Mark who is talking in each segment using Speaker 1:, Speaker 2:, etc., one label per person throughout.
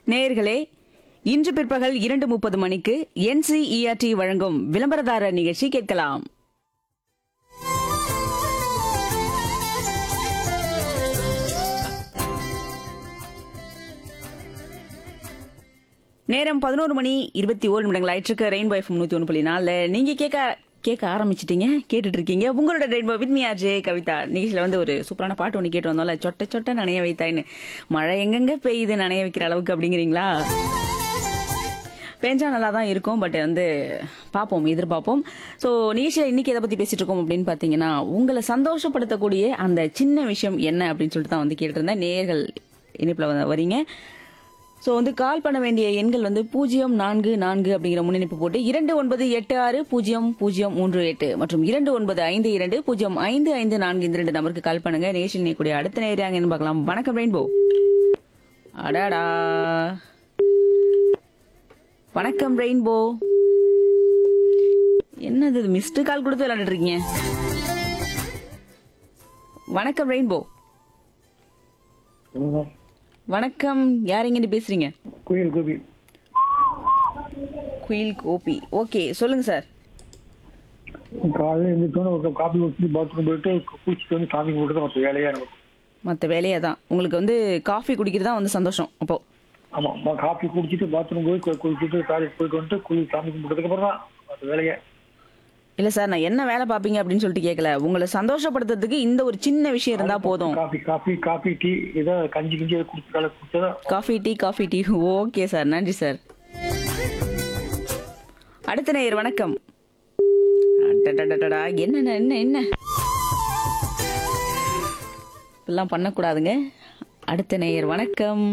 Speaker 1: நேயர்களே இன்று பிற்பகல் இரண்டு முப்பது மணிக்கு என்சிஇஆர்டி வழங்கும் விளம்பரதாரர் நிகழ்ச்சி கேட்கலாம் நேரம் பதினோரு மணி இருபத்தி ஓரு நிமிடங்கள் ஆயிட்டிருக்கு ரெயின்போ எஃப்எம் நூத்தி ஒன்று புள்ளி நாலுல நீங்க கேட்க கேட்க ஆரம்பிச்சிட்டீங்க கேட்டுட்டு இருக்கீங்க உங்களோட rainbow with me RJ Kavitha நிகழ்ச்சியில வந்து ஒரு சூப்பரான பாட்டு ஒன்று கேட்டு வந்தோம்ல சொட்ட சொட்ட நனைய வைத்தாயின்னு மழை எங்கெங்க பெய்யுது நனைய வைக்கிற அளவுக்கு அப்படிங்கிறீங்களா பெஞ்சா நல்லா தான் இருக்கும் பட் வந்து பார்ப்போம் எதிர்பார்ப்போம் ஸோ நிகழ்ச்சியில் இன்னைக்கு எதை பற்றி பேசிட்டு இருக்கோம் அப்படின்னு பார்த்தீங்கன்னா உங்களை சந்தோஷப்படுத்தக்கூடிய அந்த சின்ன விஷயம் என்ன அப்படின்னு சொல்லிட்டு தான் வந்து கேட்டிருந்தேன் நேயர்கள் இணைப்பில் வந்து வரீங்க ஸோ வந்து கால் பண்ண வேண்டிய எண்கள் வந்து பூஜ்ஜியம் நான்கு நான்கு அப்படிங்கிற முன்னிணைப்பு போட்டு இரண்டு ஒன்பது எட்டு ஆறு பூஜ்ஜியம் பூஜ்ஜியம் மூன்று எட்டு மற்றும் இரண்டு ஒன்பது ஐந்து இரண்டு பூஜ்ஜியம் ஐந்து ஐந்து நான்கு இந்த ரெண்டு நம்பருக்கு கால் பண்ணுங்க நேஷன் கூடிய அடுத்த நேராங்கன்னு பார்க்கலாம் வணக்கம் ரெயின்போ அடாடா வணக்கம் ரெயின்போ என்னது இது மிஸ்டு கால் கொடுத்து விளையாண்டுட்டு இருக்கீங்க வணக்கம் ரெயின்போ வணக்கம் யார் எங்கிட்டு பேசுறீங்க
Speaker 2: குயில் கோபி
Speaker 1: குயில் கோபி ஓகே சொல்லுங்க சார்
Speaker 2: காலையில் எழுந்திரிச்சோன்னு ஒரு காப்பி குடிச்சிட்டு பாத்ரூம் போயிட்டு குளிச்சுட்டு வந்து சாமி கும்பிட்டு மற்ற வேலையா இருக்கும்
Speaker 1: மற்ற வேலையா தான் உங்களுக்கு வந்து காஃபி குடிக்கிறது தான் வந்து சந்தோஷம் அப்போ
Speaker 2: ஆமா ம- காப்பி குடிச்சிட்டு பாத்ரூம் போய் கு- குளிச்சுட்டு டாய்லெட் போயிட்டு வந்துட்டு குளி சாமி கும்பிட்டதுக்கு அப்புறம் தான் மற்ற வேலையை
Speaker 1: இல்ல சார் நான் என்ன வேலை பாப்பீங்க அப்படின்னு சொல்லிட்டு கேட்கல உங்களை சந்தோஷப்படுத்துறதுக்கு இந்த ஒரு சின்ன விஷயம் இருந்தா போதும்
Speaker 2: காஃபி காஃபி காஃபி டீ ஏதோ கஞ்சி கிஞ்சி ஏதோ குடிச்சு காலை குடிச்சதா
Speaker 1: coffee tea coffee tea okay sir நன்றி சார் அடுத்த நேயர் வணக்கம் அடடடடடா, என்ன என்ன என்ன இப்பெல்லாம் பண்ணக்கூடாதுங்க அடுத்த நேயர் வணக்கம்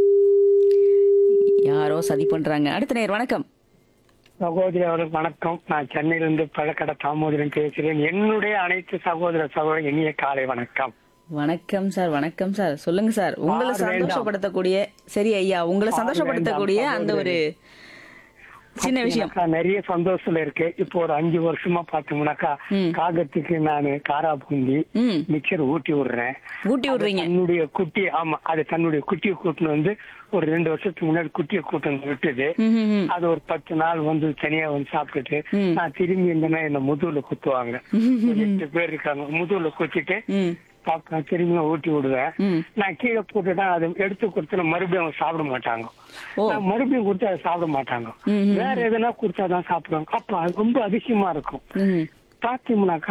Speaker 1: யாரோ சதி பண்றாங்க அடுத்த நேயர் வணக்கம்
Speaker 3: சகோதரி அவர்களுக்கு வணக்கம் நான் சென்னையிலிருந்து பழக்கடை தாமோதரன் பேசுகிறேன் என்னுடைய அனைத்து சகோதர சகோதரர் இனிய காலை வணக்கம்
Speaker 1: வணக்கம் சார் வணக்கம் சார் சொல்லுங்க சார் உங்களை
Speaker 3: பார் வேண்டாம்.
Speaker 1: சந்தோஷப்படுத்தக்கூடிய சரி ஐயா உங்களை
Speaker 3: பார்
Speaker 1: சந்தோஷப்படுத்தக்கூடிய
Speaker 3: வேண்டாம்,
Speaker 1: அந்த ஒரு சின்ன விஷயம்
Speaker 3: எனக்கு நிறைய சந்தோஷம் இருக்கு இப்போ ஒரு அஞ்சு வருஷமா பாத்தீங்கன்னாக்கா
Speaker 1: ம்.
Speaker 3: காகத்துக்கு நான் காரா பூந்தி
Speaker 1: ம்
Speaker 3: மிக்சர் ஊட்டி விடுறேன்
Speaker 1: ஊட்டி விடுறீங்க
Speaker 3: தன்னுடைய குட்டி ஆமா அது தன்னுடைய குட்டியை கூட்டின்னு வந்து ஒரு ரெண்டு வருஷத்துக்கு முன்னாடி குட்டியை கூட்டின்னு விட்டுது
Speaker 1: ம், ம், ம்.
Speaker 3: அது ஒரு பத்து நாள் வந்து தனியா வந்து சாப்பிட்டுட்டு
Speaker 1: ம்.
Speaker 3: நான் திரும்பி இருந்தேன்னா என்ன முதுகுல குத்துவாங்க ஒரு எட்டு பேர் இருக்காங்க முதுகுல குத்திட்டு
Speaker 1: ம்
Speaker 3: பாப்பா திரும்பி ஊட்டி விடுவேன்
Speaker 1: ம்
Speaker 3: நான் கீழே போட்டுட்டா அதை எடுத்து கொடுத்து மறுபடியும் அவங்க சாப்பிட மாட்டாங்க
Speaker 1: ஓ
Speaker 3: நான் மறுபடியும் கொடுத்து அதை சாப்பிட மாட்டாங்க
Speaker 1: ம், ம்.
Speaker 3: வேற எதனா கொடுத்தாதான் சாப்பிடுவாங்க அப்ப அது ரொம்ப அதிசயமா இருக்கும்
Speaker 1: ம்
Speaker 3: பாத்தீங்கன்னாக்கா